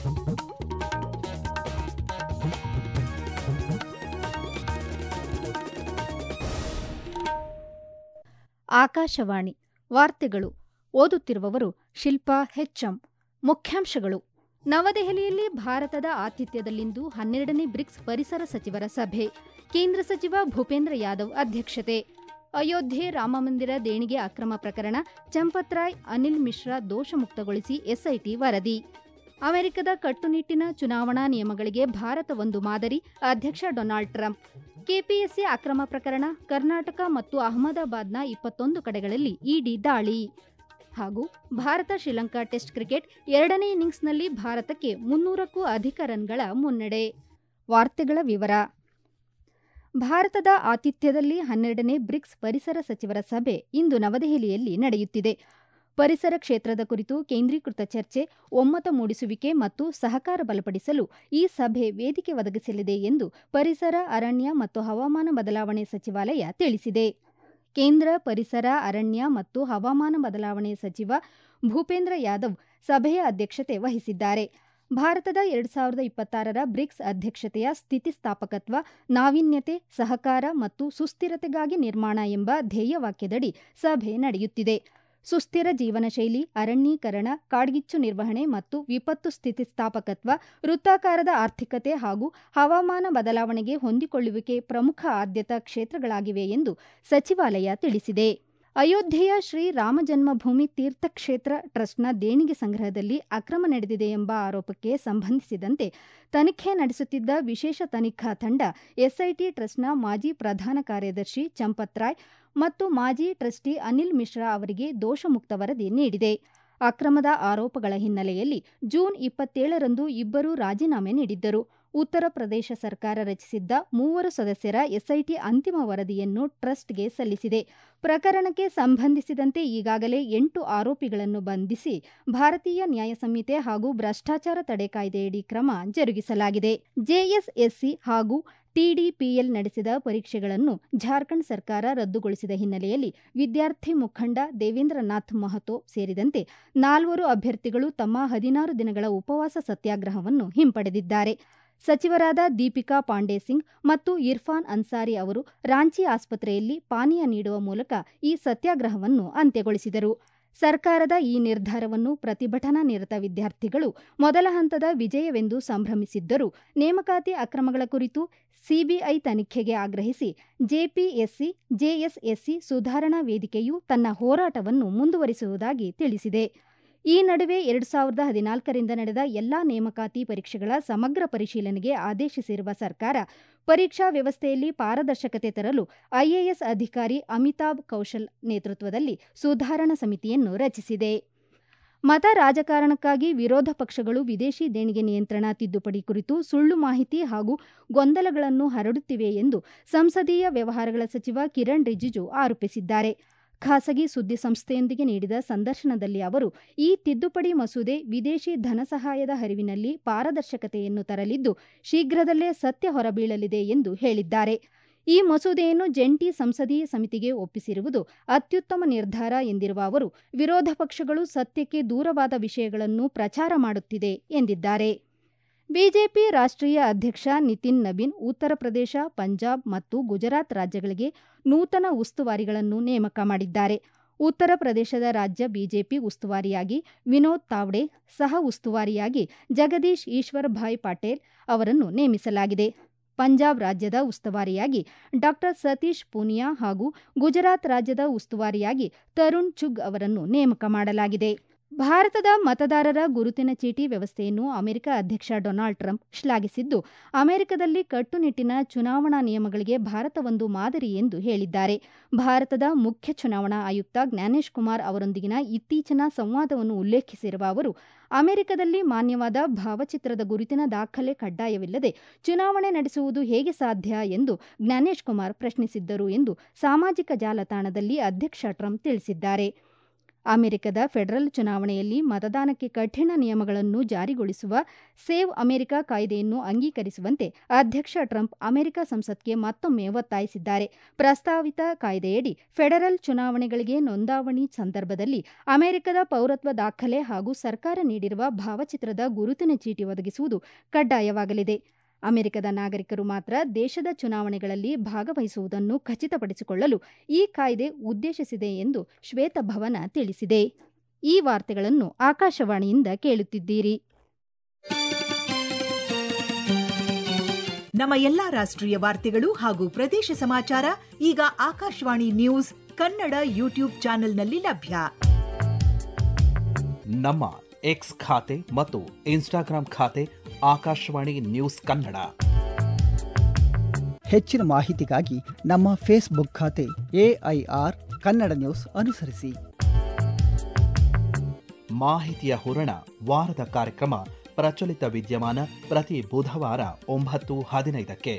ಆಕಾಶವಾಣಿ ವಾರ್ತೆಗಳು ಓದುತ್ತಿರುವವರು ಶಿಲ್ಪಾ ಹೆಚ್ಎಂ ಮುಖ್ಯಾಂಶಗಳು ನವದೆಹಲಿಯಲ್ಲಿ ಭಾರತದ ಆತಿಥ್ಯದಲ್ಲಿಂದು ಹನ್ನೆರಡನೇ ಬ್ರಿಕ್ಸ್ ಪರಿಸರ ಸಚಿವರ ಸಭೆ ಕೇಂದ್ರ ಸಚಿವ ಭೂಪೇಂದ್ರ ಯಾದವ್ ಅಧ್ಯಕ್ಷತೆ ಅಯೋಧ್ಯೆ ರಾಮಮಂದಿರ ದೇಣಿಗೆ ಅಕ್ರಮ ಪ್ರಕರಣ ಚಂಪತ್ರಾಯ್ ಅನಿಲ್ ಮಿಶ್ರಾ ದೋಷ ಮುಕ್ತಗೊಳಿಸಿ ಎಸ್ಐಟಿ ವರದಿ ಅಮೆರಿಕದ ಕಟ್ಟುನಿಟ್ಟಿನ ಚುನಾವಣಾ ನಿಯಮಗಳಿಗೆ ಭಾರತ ಒಂದು ಮಾದರಿ ಅಧ್ಯಕ್ಷ ಡೊನಾಲ್ಡ್ ಟ್ರಂಪ್ ಕೆಪಿಎಸ್ಸಿ ಅಕ್ರಮ ಪ್ರಕರಣ ಕರ್ನಾಟಕ ಮತ್ತು ಅಹಮದಾಬಾದ್ನ ಇಪ್ಪತ್ತೊಂದು ಕಡೆಗಳಲ್ಲಿ ಇಡಿ ದಾಳಿ ಹಾಗೂ ಭಾರತ ಶ್ರೀಲಂಕಾ ಟೆಸ್ಟ್ ಕ್ರಿಕೆಟ್ ಎರಡನೇ ಇನ್ನಿಂಗ್ಸ್ನಲ್ಲಿ ಭಾರತಕ್ಕೆ ಮುನ್ನೂರಕ್ಕೂ ಅಧಿಕ ರನ್ಗಳ ಮುನ್ನಡೆ ವಾರ್ತೆಗಳ ವಿವರ ಭಾರತದ ಆತಿಥ್ಯದಲ್ಲಿ ಹನ್ನೆರಡನೇ ಬ್ರಿಕ್ಸ್ ಪರಿಸರ ಸಚಿವರ ಸಭೆ ಇಂದು ನವದೆಹಲಿಯಲ್ಲಿ ನಡೆಯುತ್ತಿದೆ ಪರಿಸರ ಕ್ಷೇತ್ರದ ಕುರಿತು ಕೇಂದ್ರೀಕೃತ ಚರ್ಚೆ ಒಮ್ಮತ ಮೂಡಿಸುವಿಕೆ ಮತ್ತು ಸಹಕಾರ ಬಲಪಡಿಸಲು ಈ ಸಭೆ ವೇದಿಕೆ ಒದಗಿಸಲಿದೆ ಎಂದು ಪರಿಸರ ಅರಣ್ಯ ಮತ್ತು ಹವಾಮಾನ ಬದಲಾವಣೆ ಸಚಿವಾಲಯ ತಿಳಿಸಿದೆ ಕೇಂದ್ರ ಪರಿಸರ ಅರಣ್ಯ ಮತ್ತು ಹವಾಮಾನ ಬದಲಾವಣೆ ಸಚಿವ ಭೂಪೇಂದ್ರ ಯಾದವ್ ಸಭೆಯ ಅಧ್ಯಕ್ಷತೆ ವಹಿಸಿದ್ದಾರೆ ಭಾರತದ ಎರಡು ಸಾವಿರದ ಇಪ್ಪತ್ತಾರರ ಬ್ರಿಕ್ಸ್ ಅಧ್ಯಕ್ಷತೆಯ ಸ್ಥಿತಿಸ್ಥಾಪಕತ್ವ ನಾವೀನ್ಯತೆ ಸಹಕಾರ ಮತ್ತು ಸುಸ್ಥಿರತೆಗಾಗಿ ನಿರ್ಮಾಣ ಎಂಬ ಧ್ಯೇಯವಾಕ್ಯದಡಿ ಸಭೆ ನಡೆಯುತ್ತಿದೆ ಸುಸ್ಥಿರ ಜೀವನ ಶೈಲಿ ಅರಣ್ಯೀಕರಣ ಕಾಡ್ಗಿಚ್ಚು ನಿರ್ವಹಣೆ ಮತ್ತು ವಿಪತ್ತು ಸ್ಥಿತಿಸ್ಥಾಪಕತ್ವ ವೃತ್ತಾಕಾರದ ಆರ್ಥಿಕತೆ ಹಾಗೂ ಹವಾಮಾನ ಬದಲಾವಣೆಗೆ ಹೊಂದಿಕೊಳ್ಳುವಿಕೆ ಪ್ರಮುಖ ಆದ್ಯತಾ ಕ್ಷೇತ್ರಗಳಾಗಿವೆ ಎಂದು ಸಚಿವಾಲಯ ತಿಳಿಸಿದೆ ಅಯೋಧ್ಯೆಯ ಶ್ರೀ ರಾಮ ಜನ್ಮಭೂಮಿ ತೀರ್ಥಕ್ಷೇತ್ರ ಟ್ರಸ್ಟ್ನ ದೇಣಿಗೆ ಸಂಗ್ರಹದಲ್ಲಿ ಅಕ್ರಮ ನಡೆದಿದೆ ಎಂಬ ಆರೋಪಕ್ಕೆ ಸಂಬಂಧಿಸಿದಂತೆ ತನಿಖೆ ನಡೆಸುತ್ತಿದ್ದ ವಿಶೇಷ ತನಿಖಾ ತಂಡ ಎಸ್ಐಟಿ ಟ್ರಸ್ಟ್ನ ಮಾಜಿ ಪ್ರಧಾನ ಕಾರ್ಯದರ್ಶಿ ಚಂಪತ್ ರಾಯ್ ಮತ್ತು ಮಾಜಿ ಟ್ರಸ್ಟಿ ಅನಿಲ್ ಮಿಶ್ರಾ ಅವರಿಗೆ ದೋಷಮುಕ್ತ ವರದಿ ನೀಡಿದೆ ಅಕ್ರಮದ ಆರೋಪಗಳ ಹಿನ್ನೆಲೆಯಲ್ಲಿ ಜೂನ್ ಇಪ್ಪತ್ತೇಳರಂದು ಇಬ್ಬರು ರಾಜೀನಾಮೆ ನೀಡಿದ್ದರು ಉತ್ತರ ಪ್ರದೇಶ ಸರ್ಕಾರ ರಚಿಸಿದ್ದ ಮೂವರು ಸದಸ್ಯರ ಎಸ್ಐಟಿ ಅಂತಿಮ ವರದಿಯನ್ನು ಟ್ರಸ್ಟ್ಗೆ ಸಲ್ಲಿಸಿದೆ ಪ್ರಕರಣಕ್ಕೆ ಸಂಬಂಧಿಸಿದಂತೆ ಈಗಾಗಲೇ ಎಂಟು ಆರೋಪಿಗಳನ್ನು ಬಂಧಿಸಿ ಭಾರತೀಯ ನ್ಯಾಯ ಸಂಹಿತೆ ಹಾಗೂ ಭ್ರಷ್ಟಾಚಾರ ತಡೆ ಕಾಯ್ದೆಯಡಿ ಕ್ರಮ ಜರುಗಿಸಲಾಗಿದೆ ಜೆಎಸ್ಎಸ್ಸಿ ಹಾಗೂ ಟಿಡಿಪಿಎಲ್ ನಡೆಸಿದ ಪರೀಕ್ಷೆಗಳನ್ನು ಜಾರ್ಖಂಡ್ ಸರ್ಕಾರ ರದ್ದುಗೊಳಿಸಿದ ಹಿನ್ನೆಲೆಯಲ್ಲಿ ವಿದ್ಯಾರ್ಥಿ ಮುಖಂಡ ದೇವೇಂದ್ರನಾಥ್ ಮಹತೋ ಸೇರಿದಂತೆ ನಾಲ್ವರು ಅಭ್ಯರ್ಥಿಗಳು ತಮ್ಮ ಹದಿನಾರು ದಿನಗಳ ಉಪವಾಸ ಸತ್ಯಾಗ್ರಹವನ್ನು ಹಿಂಪಡೆದಿದ್ದಾರೆ ಸಚಿವರಾದ ದೀಪಿಕಾ ಪಾಂಡೆ ಸಿಂಗ್ ಮತ್ತು ಇರ್ಫಾನ್ ಅನ್ಸಾರಿ ಅವರು ರಾಂಚಿ ಆಸ್ಪತ್ರೆಯಲ್ಲಿ ಪಾನೀಯ ನೀಡುವ ಮೂಲಕ ಈ ಸತ್ಯಾಗ್ರಹವನ್ನು ಅಂತ್ಯಗೊಳಿಸಿದರು ಸರ್ಕಾರದ ಈ ನಿರ್ಧಾರವನ್ನು ಪ್ರತಿಭಟನಾ ನಿರತ ವಿದ್ಯಾರ್ಥಿಗಳು ಮೊದಲ ಹಂತದ ವಿಜಯವೆಂದು ಸಂಭ್ರಮಿಸಿದ್ದರೂ ನೇಮಕಾತಿ ಅಕ್ರಮಗಳ ಕುರಿತು ಸಿಬಿಐ ತನಿಖೆಗೆ ಆಗ್ರಹಿಸಿ ಜೆಪಿಎಸ್ಸಿ ಜೆಎಸ್ಎಸ್ಸಿ ಸುಧಾರಣಾ ವೇದಿಕೆಯು ತನ್ನ ಹೋರಾಟವನ್ನು ಮುಂದುವರಿಸುವುದಾಗಿ ತಿಳಿಸಿದೆ ಈ ನಡುವೆ ಎರಡು ಸಾವಿರದ ಹದಿನಾಲ್ಕರಿಂದ ನಡೆದ ಎಲ್ಲಾ ನೇಮಕಾತಿ ಪರೀಕ್ಷೆಗಳ ಸಮಗ್ರ ಪರಿಶೀಲನೆಗೆ ಆದೇಶಿಸಿರುವ ಸರ್ಕಾರ ಪರೀಕ್ಷಾ ವ್ಯವಸ್ಥೆಯಲ್ಲಿ ಪಾರದರ್ಶಕತೆ ತರಲು ಐಎಎಸ್ ಅಧಿಕಾರಿ ಅಮಿತಾಬ್ ಕೌಶಲ್ ನೇತೃತ್ವದಲ್ಲಿ ಸುಧಾರಣಾ ಸಮಿತಿಯನ್ನು ರಚಿಸಿದೆ ಮತ ರಾಜಕಾರಣಕ್ಕಾಗಿ ವಿರೋಧ ಪಕ್ಷಗಳು ವಿದೇಶಿ ದೇಣಿಗೆ ನಿಯಂತ್ರಣ ತಿದ್ದುಪಡಿ ಕುರಿತು ಸುಳ್ಳು ಮಾಹಿತಿ ಹಾಗೂ ಗೊಂದಲಗಳನ್ನು ಹರಡುತ್ತಿವೆ ಎಂದು ಸಂಸದೀಯ ವ್ಯವಹಾರಗಳ ಸಚಿವ ಕಿರಣ್ ರಿಜಿಜು ಆರೋಪಿಸಿದ್ದಾರೆ ಖಾಸಗಿ ಸುದ್ದಿ ಸಂಸ್ಥೆಯೊಂದಿಗೆ ನೀಡಿದ ಸಂದರ್ಶನದಲ್ಲಿ ಅವರು ಈ ತಿದ್ದುಪಡಿ ಮಸೂದೆ ವಿದೇಶಿ ಧನಸಹಾಯದ ಹರಿವಿನಲ್ಲಿ ಪಾರದರ್ಶಕತೆಯನ್ನು ತರಲಿದ್ದು ಶೀಘ್ರದಲ್ಲೇ ಸತ್ಯ ಹೊರಬೀಳಲಿದೆ ಎಂದು ಹೇಳಿದ್ದಾರೆ ಈ ಮಸೂದೆಯನ್ನು ಜಂಟಿ ಸಂಸದೀಯ ಸಮಿತಿಗೆ ಒಪ್ಪಿಸಿರುವುದು ಅತ್ಯುತ್ತಮ ನಿರ್ಧಾರ ಎಂದಿರುವ ಅವರು ವಿರೋಧ ಪಕ್ಷಗಳು ಸತ್ಯಕ್ಕೆ ದೂರವಾದ ವಿಷಯಗಳನ್ನು ಪ್ರಚಾರ ಮಾಡುತ್ತಿದೆ ಎಂದಿದ್ದಾರೆ ಬಿಜೆಪಿ ರಾಷ್ಟ್ರೀಯ ಅಧ್ಯಕ್ಷ ನಿತಿನ್ ನಬೀನ್ ಉತ್ತರ ಪ್ರದೇಶ ಪಂಜಾಬ್ ಮತ್ತು ಗುಜರಾತ್ ರಾಜ್ಯಗಳಿಗೆ ನೂತನ ಉಸ್ತುವಾರಿಗಳನ್ನು ನೇಮಕ ಮಾಡಿದ್ದಾರೆ ಉತ್ತರ ಪ್ರದೇಶದ ರಾಜ್ಯ ಬಿಜೆಪಿ ಉಸ್ತುವಾರಿಯಾಗಿ ವಿನೋದ್ ತಾವ್ಡೆ ಸಹ ಉಸ್ತುವಾರಿಯಾಗಿ ಜಗದೀಶ್ ಈಶ್ವರ್ ಭಾಯ್ ಪಾಟೇಲ್ ಅವರನ್ನು ನೇಮಿಸಲಾಗಿದೆ ಪಂಜಾಬ್ ರಾಜ್ಯದ ಉಸ್ತುವಾರಿಯಾಗಿ ಡಾ ಸತೀಶ್ ಪೂನಿಯಾ ಹಾಗೂ ಗುಜರಾತ್ ರಾಜ್ಯದ ಉಸ್ತುವಾರಿಯಾಗಿ ತರುಣ್ ಚುಗ್ ಅವರನ್ನು ನೇಮಕ ಮಾಡಲಾಗಿದೆ ಭಾರತದ ಮತದಾರರ ಗುರುತಿನ ಚೀಟಿ ವ್ಯವಸ್ಥೆಯನ್ನು ಅಮೆರಿಕ ಅಧ್ಯಕ್ಷ ಡೊನಾಲ್ಡ್ ಟ್ರಂಪ್ ಶ್ಲಾಘಿಸಿದ್ದು ಅಮೆರಿಕದಲ್ಲಿ ಕಟ್ಟುನಿಟ್ಟಿನ ಚುನಾವಣಾ ನಿಯಮಗಳಿಗೆ ಭಾರತ ಒಂದು ಮಾದರಿ ಎಂದು ಹೇಳಿದ್ದಾರೆ ಭಾರತದ ಮುಖ್ಯ ಚುನಾವಣಾ ಆಯುಕ್ತ ಜ್ಞಾನೇಶ್ ಕುಮಾರ್ ಅವರೊಂದಿಗಿನ ಇತ್ತೀಚಿನ ಸಂವಾದವನ್ನು ಉಲ್ಲೇಖಿಸಿರುವ ಅವರು ಅಮೆರಿಕದಲ್ಲಿ ಮಾನ್ಯವಾದ ಭಾವಚಿತ್ರದ ಗುರುತಿನ ದಾಖಲೆ ಕಡ್ಡಾಯವಿಲ್ಲದೆ ಚುನಾವಣೆ ನಡೆಸುವುದು ಹೇಗೆ ಸಾಧ್ಯ ಎಂದು ಜ್ಞಾನೇಶ್ ಕುಮಾರ್ ಪ್ರಶ್ನಿಸಿದ್ದರು ಎಂದು ಸಾಮಾಜಿಕ ಜಾಲತಾಣದಲ್ಲಿ ಅಧ್ಯಕ್ಷ ಟ್ರಂಪ್ ತಿಳಿಸಿದ್ದಾರೆ ಅಮೆರಿಕದ ಫೆಡರಲ್ ಚುನಾವಣೆಯಲ್ಲಿ ಮತದಾನಕ್ಕೆ ಕಠಿಣ ನಿಯಮಗಳನ್ನು ಜಾರಿಗೊಳಿಸುವ ಸೇವ್ ಅಮೆರಿಕ ಕಾಯ್ದೆಯನ್ನು ಅಂಗೀಕರಿಸುವಂತೆ ಅಧ್ಯಕ್ಷ ಟ್ರಂಪ್ ಅಮೆರಿಕ ಸಂಸತ್ಗೆ ಮತ್ತೊಮ್ಮೆ ಒತ್ತಾಯಿಸಿದ್ದಾರೆ ಪ್ರಸ್ತಾವಿತ ಕಾಯ್ದೆಯಡಿ ಫೆಡರಲ್ ಚುನಾವಣೆಗಳಿಗೆ ನೋಂದಾವಣಿ ಸಂದರ್ಭದಲ್ಲಿ ಅಮೆರಿಕದ ಪೌರತ್ವ ದಾಖಲೆ ಹಾಗೂ ಸರ್ಕಾರ ನೀಡಿರುವ ಭಾವಚಿತ್ರದ ಗುರುತಿನ ಚೀಟಿ ಒದಗಿಸುವುದು ಕಡ್ಡಾಯವಾಗಲಿದೆ ಅಮೆರಿಕದ ನಾಗರಿಕರು ಮಾತ್ರ ದೇಶದ ಚುನಾವಣೆಗಳಲ್ಲಿ ಭಾಗವಹಿಸುವುದನ್ನು ಖಚಿತಪಡಿಸಿಕೊಳ್ಳಲು ಈ ಕಾಯ್ದೆ ಉದ್ದೇಶಿಸಿದೆ ಎಂದು ಶ್ವೇತಭವನ ತಿಳಿಸಿದೆ ಈ ವಾರ್ತೆಗಳನ್ನು ಆಕಾಶವಾಣಿಯಿಂದ ಕೇಳುತ್ತಿದ್ದೀರಿ ನಮ್ಮ ಎಲ್ಲಾ ರಾಷ್ಟ್ರೀಯ ವಾರ್ತೆಗಳು ಹಾಗೂ ಪ್ರದೇಶ ಸಮಾಚಾರ ಈಗ ಆಕಾಶವಾಣಿ ನ್ಯೂಸ್ ಕನ್ನಡ ಯೂಟ್ಯೂಬ್ ಚಾನೆಲ್ನಲ್ಲಿ ಲಭ್ಯ ನಮ್ಮ ಎಕ್ಸ್ ಖಾತೆ ಮತ್ತು ಇನ್ಸ್ಟಾಗ್ರಾಂ ಖಾತೆ ಆಕಾಶವಾಣಿ ನ್ಯೂಸ್ ಕನ್ನಡ ಹೆಚ್ಚಿನ ಮಾಹಿತಿಗಾಗಿ ನಮ್ಮ ಫೇಸ್ಬುಕ್ ಖಾತೆ ಎಐಆರ್ ಕನ್ನಡ ನ್ಯೂಸ್ ಅನುಸರಿಸಿ ಮಾಹಿತಿಯ ಹೂರಣ ವಾರದ ಕಾರ್ಯಕ್ರಮ ಪ್ರಚಲಿತ ವಿದ್ಯಮಾನ ಪ್ರತಿ ಬುಧವಾರ ಒಂಬತ್ತು ಹದಿನೈದಕ್ಕೆ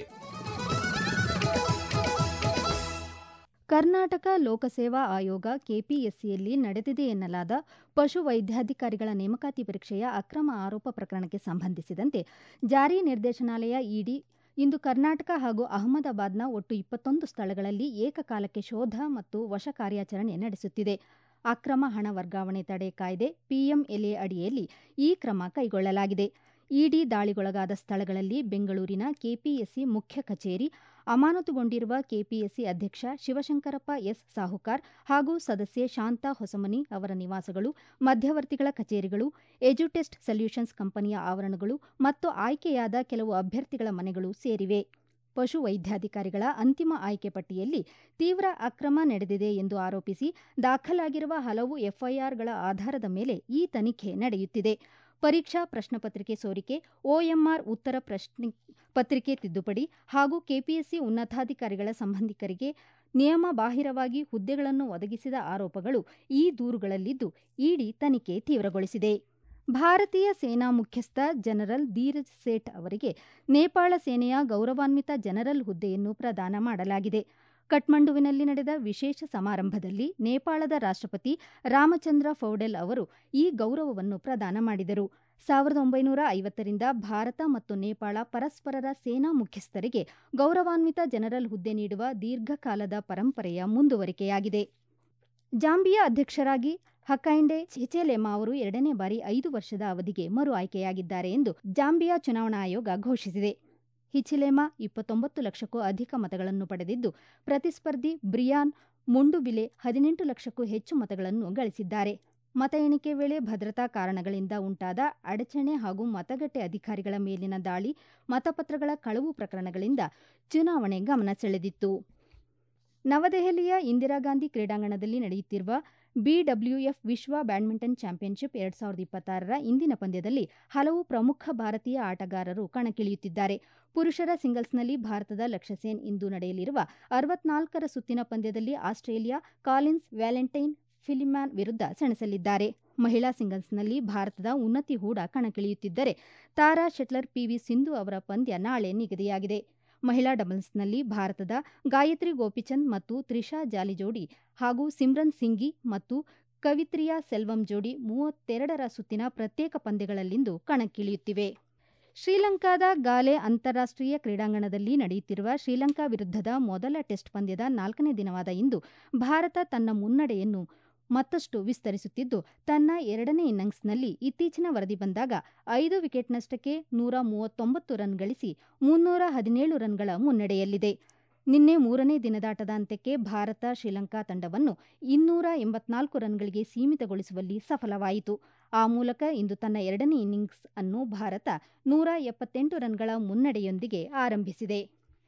ಕರ್ನಾಟಕ ಲೋಕಸೇವಾ ಆಯೋಗ ಕೆಪಿಎಸ್ಸಿಯಲ್ಲಿ ನಡೆದಿದೆ ಎನ್ನಲಾದ ಪಶು ವೈದ್ಯಾಧಿಕಾರಿಗಳ ನೇಮಕಾತಿ ಪರೀಕ್ಷೆಯ ಅಕ್ರಮ ಆರೋಪ ಪ್ರಕರಣಕ್ಕೆ ಸಂಬಂಧಿಸಿದಂತೆ ಜಾರಿ ನಿರ್ದೇಶನಾಲಯ ಇಡಿ ಇಂದು ಕರ್ನಾಟಕ ಹಾಗೂ ಅಹಮದಾಬಾದ್ನ ಒಟ್ಟು ಇಪ್ಪತ್ತೊಂದು ಸ್ಥಳಗಳಲ್ಲಿ ಏಕಕಾಲಕ್ಕೆ ಶೋಧ ಮತ್ತು ವಶ ಕಾರ್ಯಾಚರಣೆ ನಡೆಸುತ್ತಿದೆ ಅಕ್ರಮ ಹಣ ವರ್ಗಾವಣೆ ತಡೆ ಕಾಯ್ದೆ ಪಿಎಂಎಲ್ಎ ಅಡಿಯಲ್ಲಿ ಈ ಕ್ರಮ ಕೈಗೊಳ್ಳಲಾಗಿದೆ ಇಡಿ ದಾಳಿಗೊಳಗಾದ ಸ್ಥಳಗಳಲ್ಲಿ ಬೆಂಗಳೂರಿನ ಕೆಪಿಎಸ್ಸಿ ಮುಖ್ಯ ಕಚೇರಿ ಅಮಾನತುಗೊಂಡಿರುವ ಕೆಪಿಎಸ್ಸಿ ಅಧ್ಯಕ್ಷ ಶಿವಶಂಕರಪ್ಪ ಎಸ್ ಸಾಹುಕಾರ್ ಹಾಗೂ ಸದಸ್ಯೆ ಶಾಂತಾ ಹೊಸಮನಿ ಅವರ ನಿವಾಸಗಳು ಮಧ್ಯವರ್ತಿಗಳ ಕಚೇರಿಗಳು ಎಜುಟೆಸ್ಟ್ ಸೊಲ್ಯೂಷನ್ಸ್ ಕಂಪನಿಯ ಆವರಣಗಳು ಮತ್ತು ಆಯ್ಕೆಯಾದ ಕೆಲವು ಅಭ್ಯರ್ಥಿಗಳ ಮನೆಗಳು ಸೇರಿವೆ ಪಶು ವೈದ್ಯಾಧಿಕಾರಿಗಳ ಅಂತಿಮ ಆಯ್ಕೆ ಪಟ್ಟಿಯಲ್ಲಿ ತೀವ್ರ ಅಕ್ರಮ ನಡೆದಿದೆ ಎಂದು ಆರೋಪಿಸಿ ದಾಖಲಾಗಿರುವ ಹಲವು ಎಫ್ಐಆರ್ಗಳ ಆಧಾರದ ಮೇಲೆ ಈ ತನಿಖೆ ನಡೆಯುತ್ತಿದೆ ಪರೀಕ್ಷಾ ಪ್ರಶ್ನಪತ್ರಿಕೆ ಸೋರಿಕೆ ಒಎಂಆರ್ ಉತ್ತರ ಪ್ರಶ್ನೆ ಪತ್ರಿಕೆ ತಿದ್ದುಪಡಿ ಹಾಗೂ ಕೆಪಿಎಸ್ಸಿ ಉನ್ನತಾಧಿಕಾರಿಗಳ ಸಂಬಂಧಿಕರಿಗೆ ನಿಯಮ ಬಾಹಿರವಾಗಿ ಹುದ್ದೆಗಳನ್ನು ಒದಗಿಸಿದ ಆರೋಪಗಳು ಈ ದೂರುಗಳಲ್ಲಿದ್ದು ಇಡಿ ತನಿಖೆ ತೀವ್ರಗೊಳಿಸಿದೆ ಭಾರತೀಯ ಸೇನಾ ಮುಖ್ಯಸ್ಥ ಜನರಲ್ ಧೀರಜ್ ಸೇಠ್ ಅವರಿಗೆ ನೇಪಾಳ ಸೇನೆಯ ಗೌರವಾನ್ವಿತ ಜನರಲ್ ಹುದ್ದೆಯನ್ನು ಪ್ರದಾನ ಮಾಡಲಾಗಿದೆ ಕಠ್ಮಂಡುವಿನಲ್ಲಿ ನಡೆದ ವಿಶೇಷ ಸಮಾರಂಭದಲ್ಲಿ ನೇಪಾಳದ ರಾಷ್ಟ್ರಪತಿ ರಾಮಚಂದ್ರ ಫೌಡೆಲ್ ಅವರು ಈ ಗೌರವವನ್ನು ಪ್ರದಾನ ಮಾಡಿದರು ಸಾವಿರದ ಒಂಬೈನೂರ ಐವತ್ತರಿಂದ ಭಾರತ ಮತ್ತು ನೇಪಾಳ ಪರಸ್ಪರರ ಸೇನಾ ಮುಖ್ಯಸ್ಥರಿಗೆ ಗೌರವಾನ್ವಿತ ಜನರಲ್ ಹುದ್ದೆ ನೀಡುವ ದೀರ್ಘಕಾಲದ ಪರಂಪರೆಯ ಮುಂದುವರಿಕೆಯಾಗಿದೆ ಜಾಂಬಿಯಾ ಅಧ್ಯಕ್ಷರಾಗಿ ಹಕೈಂಡೆ ಹಿಚೆಲೆಮಾ ಅವರು ಎರಡನೇ ಬಾರಿ ಐದು ವರ್ಷದ ಅವಧಿಗೆ ಮರು ಆಯ್ಕೆಯಾಗಿದ್ದಾರೆ ಎಂದು ಜಾಂಬಿಯಾ ಚುನಾವಣಾ ಆಯೋಗ ಘೋಷಿಸಿದೆ ಹಿಚಿಲೆಮಾ ಇಪ್ಪತ್ತೊಂಬತ್ತು ಲಕ್ಷಕ್ಕೂ ಅಧಿಕ ಮತಗಳನ್ನು ಪಡೆದಿದ್ದು ಪ್ರತಿಸ್ಪರ್ಧಿ ಬ್ರಿಯಾನ್ ಮುಂಡುಬಿಲೆ ಹದಿನೆಂಟು ಲಕ್ಷಕ್ಕೂ ಹೆಚ್ಚು ಮತಗಳನ್ನು ಗಳಿಸಿದ್ದಾರೆ ಮತ ಎಣಿಕೆ ವೇಳೆ ಭದ್ರತಾ ಕಾರಣಗಳಿಂದ ಉಂಟಾದ ಅಡಚಣೆ ಹಾಗೂ ಮತಗಟ್ಟೆ ಅಧಿಕಾರಿಗಳ ಮೇಲಿನ ದಾಳಿ ಮತಪತ್ರಗಳ ಕಳವು ಪ್ರಕರಣಗಳಿಂದ ಚುನಾವಣೆ ಗಮನ ಸೆಳೆದಿತ್ತು ನವದೆಹಲಿಯ ಇಂದಿರಾಗಾಂಧಿ ಕ್ರೀಡಾಂಗಣದಲ್ಲಿ ನಡೆಯುತ್ತಿರುವ ಬಿಡಬ್ಲ್ಯೂಎಫ್ ವಿಶ್ವ ಬ್ಯಾಡ್ಮಿಂಟನ್ ಚಾಂಪಿಯನ್ಶಿಪ್ ಎರಡ್ ಸಾವಿರದ ಇಪ್ಪತ್ತಾರರ ಇಂದಿನ ಪಂದ್ಯದಲ್ಲಿ ಹಲವು ಪ್ರಮುಖ ಭಾರತೀಯ ಆಟಗಾರರು ಕಣಕ್ಕಿಳಿಯುತ್ತಿದ್ದಾರೆ ಪುರುಷರ ಸಿಂಗಲ್ಸ್ನಲ್ಲಿ ಭಾರತದ ಲಕ್ಷ್ಯ ಸೇನ್ ಇಂದು ನಡೆಯಲಿರುವ ಅರವತ್ನಾಲ್ಕರ ಸುತ್ತಿನ ಪಂದ್ಯದಲ್ಲಿ ಆಸ್ಟ್ರೇಲಿಯಾ ಕಾಲಿನ್ಸ್ ವ್ಯಾಲೆಂಟೈನ್ ಫಿಲಿಮ್ಯಾನ್ ವಿರುದ್ಧ ಸೆಣಸಲಿದ್ದಾರೆ ಮಹಿಳಾ ಸಿಂಗಲ್ಸ್ನಲ್ಲಿ ಭಾರತದ ಉನ್ನತಿ ಹೂಡ ಕಣಕ್ಕಿಳಿಯುತ್ತಿದ್ದರೆ ತಾರಾ ಶೆಟ್ಲರ್ ಪಿವಿ ಸಿಂಧು ಅವರ ಪಂದ್ಯ ನಾಳೆ ನಿಗದಿಯಾಗಿದೆ ಮಹಿಳಾ ಡಬಲ್ಸ್ನಲ್ಲಿ ಭಾರತದ ಗಾಯತ್ರಿ ಗೋಪಿಚಂದ್ ಮತ್ತು ತ್ರಿಷಾ ಜಾಲಿ ಜೋಡಿ ಹಾಗೂ ಸಿಮ್ರನ್ ಸಿಂಗಿ ಮತ್ತು ಕವಿತ್ರಿಯಾ ಸೆಲ್ವಂ ಜೋಡಿ ಮೂವತ್ತೆರಡರ ಸುತ್ತಿನ ಪ್ರತ್ಯೇಕ ಪಂದ್ಯಗಳಲ್ಲಿಂದು ಕಣಕ್ಕಿಳಿಯುತ್ತಿವೆ ಶ್ರೀಲಂಕಾದ ಗಾಲೆ ಅಂತಾರಾಷ್ಟ್ರೀಯ ಕ್ರೀಡಾಂಗಣದಲ್ಲಿ ನಡೆಯುತ್ತಿರುವ ಶ್ರೀಲಂಕಾ ವಿರುದ್ಧದ ಮೊದಲ ಟೆಸ್ಟ್ ಪಂದ್ಯದ ನಾಲ್ಕನೇ ದಿನವಾದ ಇಂದು ಭಾರತ ತನ್ನ ಮುನ್ನಡೆಯನ್ನು ಮತ್ತಷ್ಟು ವಿಸ್ತರಿಸುತ್ತಿದ್ದು ತನ್ನ ಎರಡನೇ ಇನ್ನಿಂಗ್ಸ್ನಲ್ಲಿ ಇತ್ತೀಚಿನ ವರದಿ ಬಂದಾಗ ಐದು ವಿಕೆಟ್ನಷ್ಟಕ್ಕೆ ನೂರ ಮೂವತ್ತೊಂಬತ್ತು ರನ್ ಗಳಿಸಿ ಮುನ್ನೂರ ಹದಿನೇಳು ರನ್ಗಳ ಮುನ್ನಡೆಯಲ್ಲಿದೆ ನಿನ್ನೆ ಮೂರನೇ ದಿನದಾಟದ ಅಂತ್ಯಕ್ಕೆ ಭಾರತ ಶ್ರೀಲಂಕಾ ತಂಡವನ್ನು ಇನ್ನೂರ ಎಂಬತ್ನಾಲ್ಕು ರನ್ಗಳಿಗೆ ಸೀಮಿತಗೊಳಿಸುವಲ್ಲಿ ಸಫಲವಾಯಿತು ಆ ಮೂಲಕ ಇಂದು ತನ್ನ ಎರಡನೇ ಇನ್ನಿಂಗ್ಸ್ ಅನ್ನು ಭಾರತ ನೂರ ಎಪ್ಪತ್ತೆಂಟು ರನ್ಗಳ ಮುನ್ನಡೆಯೊಂದಿಗೆ ಆರಂಭಿಸಿದೆ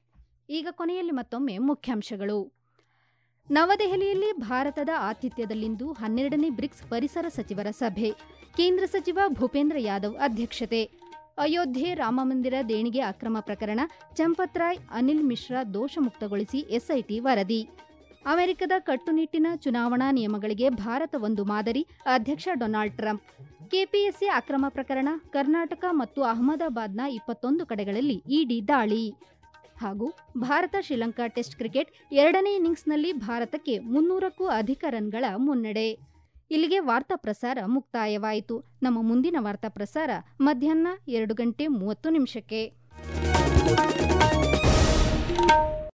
ಈಗ ಕೊನೆಯಲ್ಲಿ ಮತ್ತೊಮ್ಮೆ ಮುಖ್ಯಾಂಶಗಳು ನವದೆಹಲಿಯಲ್ಲಿ ಭಾರತದ ಆತಿಥ್ಯದಲ್ಲಿಂದು ಹನ್ನೆರಡನೇ ಬ್ರಿಕ್ಸ್ ಪರಿಸರ ಸಚಿವರ ಸಭೆ ಕೇಂದ್ರ ಸಚಿವ ಭೂಪೇಂದ್ರ ಯಾದವ್ ಅಧ್ಯಕ್ಷತೆ ಅಯೋಧ್ಯೆ ರಾಮಮಂದಿರ ದೇಣಿಗೆ ಅಕ್ರಮ ಪ್ರಕರಣ ಚಂಪತ್ರಾಯ್ ಅನಿಲ್ ಮಿಶ್ರಾ ದೋಷ ಮುಕ್ತಗೊಳಿಸಿ ಎಸ್ಐಟಿ ವರದಿ ಅಮೆರಿಕದ ಕಟ್ಟುನಿಟ್ಟಿನ ಚುನಾವಣಾ ನಿಯಮಗಳಿಗೆ ಭಾರತ ಒಂದು ಮಾದರಿ ಅಧ್ಯಕ್ಷ ಡೊನಾಲ್ಡ್ ಟ್ರಂಪ್ ಕೆಪಿಎಸ್ಸಿ ಅಕ್ರಮ ಪ್ರಕರಣ ಕರ್ನಾಟಕ ಮತ್ತು ಅಹಮದಾಬಾದ್ನ ಇಪ್ಪತ್ತೊಂದು ಕಡೆಗಳಲ್ಲಿ ಇಡಿ ದಾಳಿ ಹಾಗೂ ಭಾರತ ಶ್ರೀಲಂಕಾ ಟೆಸ್ಟ್ ಕ್ರಿಕೆಟ್ ಎರಡನೇ ಇನ್ನಿಂಗ್ಸ್ನಲ್ಲಿ ಭಾರತಕ್ಕೆ ಮುನ್ನೂರಕ್ಕೂ ಅಧಿಕ ರನ್ಗಳ ಮುನ್ನಡೆ ಇಲ್ಲಿಗೆ ವಾರ್ತಾ ಪ್ರಸಾರ ಮುಕ್ತಾಯವಾಯಿತು ನಮ್ಮ ಮುಂದಿನ ವಾರ್ತಾ ಪ್ರಸಾರ ಮಧ್ಯಾಹ್ನ ಎರಡು ಗಂಟೆ ಮೂವತ್ತು ನಿಮಿಷಕ್ಕೆ